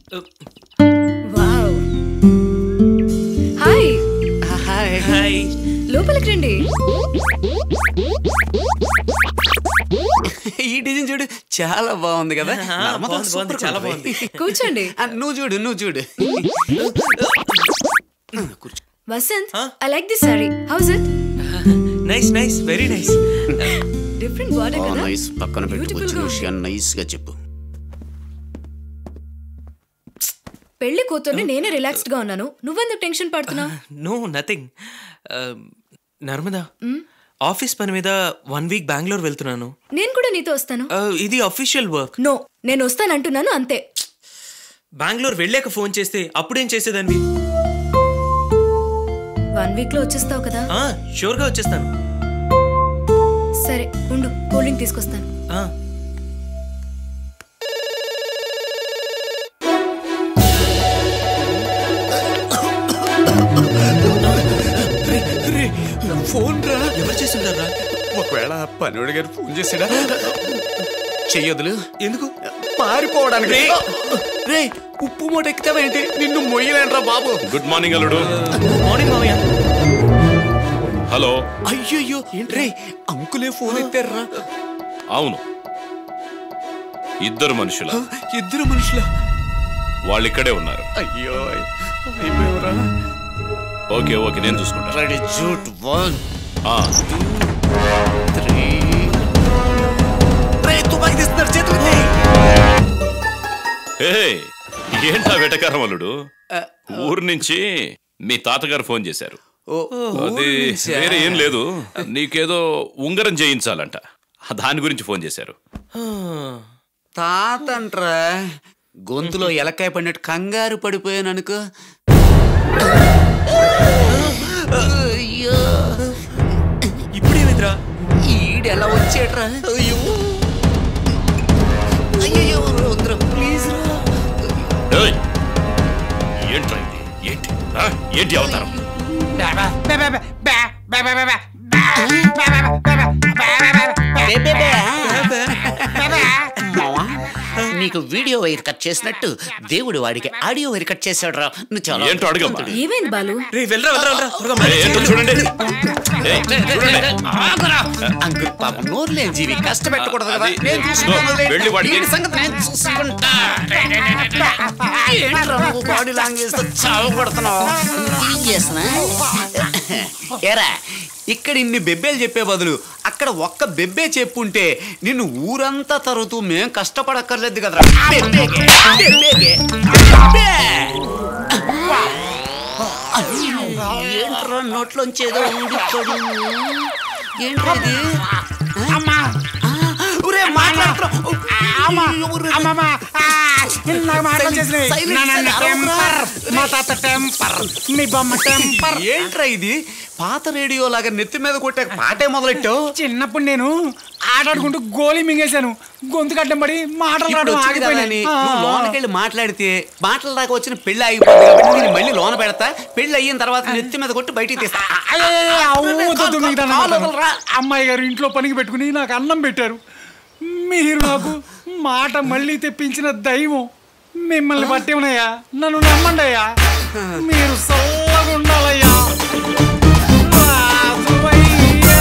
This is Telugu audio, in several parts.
వావ్ హాయ్ హాయ్ హాయ్ లోపలికి రండి ఈ డిజైన్ చూడు చాలా బాగుంది కదా ఆ, నమ్మకం బాగుంది, బాగుంది, సూపర్ చాలా ఉంది. కూర్చోండి ఆ, నువ్వు చూడు నువ్వు చూడు కూర్చో Vasant Huh? I like this sorry house it nice nice very nice different border కదా నైస్ పక్కన Beautiful పెట్టుకొచ్చిన గా ఉంది. విషయాన్ని నైస్ గా చెప్పు పెళ్లి కూతుర్ని నేనే రిలాక్స్డ్ గా ఉన్నాను నువ్వెందుకు టెన్షన్ పడుతున్నావు నో నథింగ్ నర్మదా ఆఫీస్ పని మీద వన్ వీక్ బెంగళూరు వెళ్తున్నాను నేను కూడా నీతో వస్తాను Uh, ఇది అఫీషియల్ వర్క్ నో నేను వస్తానంటున్నాను అంతే బెంగళూరు వెళ్ళాక ఫోన్ చేస్తే అప్పుడేం చేసేదానివి వన్ వీక్ లో వచ్చేస్తావు కదా షూర్గా వచ్చేస్తాను సరే ఉండు కూల్ డ్రింక్ తీసుకొస్తాను ఆ, ఫోన్ రా ఎవరు చేసింటారా ఒకవేళ పనివాడి గారు ఫోన్ చేసాడా చెయ్యొద్దులు ఎందుకు పారిపోవడానికి రే ఉప్పు మూట ఎక్కుతావేంటి నిన్ను మొయ్యలేంట్రా బాబు గుడ్ మార్నింగ్ అల్లుడు మార్నింగ్ మామయ్య హలో అయ్యయ్యో రే అంకులే ఫోన్ ఎత్తారా అవును ఇద్దరు మనుషుల ఇద్దరు మనుషుల వాళ్ళు ఇక్కడే ఉన్నారు అయ్యో అయిపోయావురా ఓకే ఓకే నేను చూసుకుంటా రెడీ జూట్ వన్ ఆ, త్రీ రే తుపాకి తీస్తున్నారు చేతులు హే ఏంటా వెటకారం అల్లుడు ఊరు నుంచి మీ తాతగారు ఫోన్ చేశారు ఓ అది వేరే ఏం లేదు నీకేదో ఉంగరం చేయించాలంట దాని గురించి ఫోన్ చేశారు తాతంట్రా గొంతులో ఎలకాయ పడినట్టు కంగారు పడిపోయాను అనుకో అయ్యో ఇప్పుడేమిద్రా ఈడెలా వచ్చేట్రా అయ్యో అయ్యో వద్దురా ప్లీజ్ రా ఏయ్, ఏంట్రా ఇది ఏంటి ఆ, ఏంటి అవతారం మావా, నీకు వీడియో వైర్ కట్ చేసినట్టు దేవుడు వాడికి ఆడియో వైర్ కట్ చేశాడు రా నువ్వు చాలా ఏంటో అడగమ్మా ఏమైంది బాలు రే వెళ్ళరా వెళ్ళరా వెళ్ళరా త్వరగా ఏ, manage ఏంటో చేయండి. చూడండి ఏయ్, చూడండి ఆగురా. అంకుల్ పాప నోరు లేని జీవి కష్టపెట్టకూడదు కదా అది- నేను చూసుకుంటాను ఇదిగో, వెళ్ళి వాడికి- వీడి సంగతి నేను చూసుకుంటా ఏంట్రా నువ్వు బాడీ లాంగ్వేజ్ తో చావగొడుతున్నావు ఏం చేస్తున్నా ఎరా ఇక్కడ ఇన్ని బెబ్బేలు చెప్పే బదులు అక్కడ ఒక్క బెబ్బే చెప్పుంటే నిన్ను ఊరంతా తరుగుతూ మేం కష్టపడక్కర్లేదు కదరా బెబ్బేకే, బెబ్బేకే, బెబ్బే. ఏంట్రా నోట్లోంచి ఏదో ఊడిపోయి ఏంట్రా ఇది అమ్మా ఆ, ఒరే మాట్లాడుతున్నావు అమ్మా అమ్మమ్మ నాకు మాటలు చేసినాయి Silence, నా నాన్న silence, టెంపర్ మా తాత టెంపర్ మీ బొమ్మ టెంపర్ ఏంట్రా ఇది పాత రేడియో లాగా నెత్తి మీద కొట్టే పాటే మొదలెట్టావు చిన్నప్పుడు నేను ఆటాడుకుంటూ గోళీ మింగేశాను గొంతు కట్టం పడి మాటలు ఇప్పుడు రావడం వచ్చింది కదా అని ఆగిపోయినాయి నువ్వు లోనకెళ్ళి మాట్లాడితే మాటల దాకా వచ్చిన పెళ్లి ఆగిపోతుంది కాబట్టి నేను మళ్ళీ లోన పెడతా పెళ్లి అయిన తర్వాత నెత్తి మీద కొట్టి బయటికి తీస్తా అయ్యయ్యయ్య, అవ్వు, వద్దు, నీకు దండం కాలు పెడతాను. వదలరా. అమ్మాయి గారు ఇంట్లో పనికి పెట్టుకుని నాకు అన్నం పెట్టారు మీరు నాకు మాట మళ్ళీ తెప్పించిన దైవం మిమ్మల్ని పట్టి ఉన్నాయా నన్ను నమ్మండి అయ్యా మీరు చల్లగా ఉండాలయ్యా రాజువయ్యా,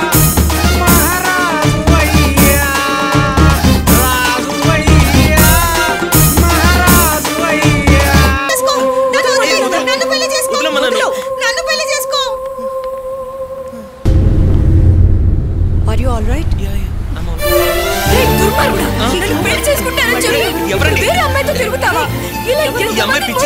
మహారాజువయ్యా, రాజువయ్యా, మహారాజువయ్యా. చేసుకో. నన్ను వదిలేయ్. నన్ను పెళ్లి చేసుకో. వదిలేమ్మా నన్ను. నన్ను పెళ్లి చేసుకో are you all right Yeah, yeah, I'm all right. దుర్మార్గుడా నన్ను పెళ్లి చేసుకుంటానని చెప్పి ఎవరండి? వేరే అమ్మాయితో తిరుగుతావా ఇలా ఈ అమ్మాయి ఎంతమంది పిచ్చి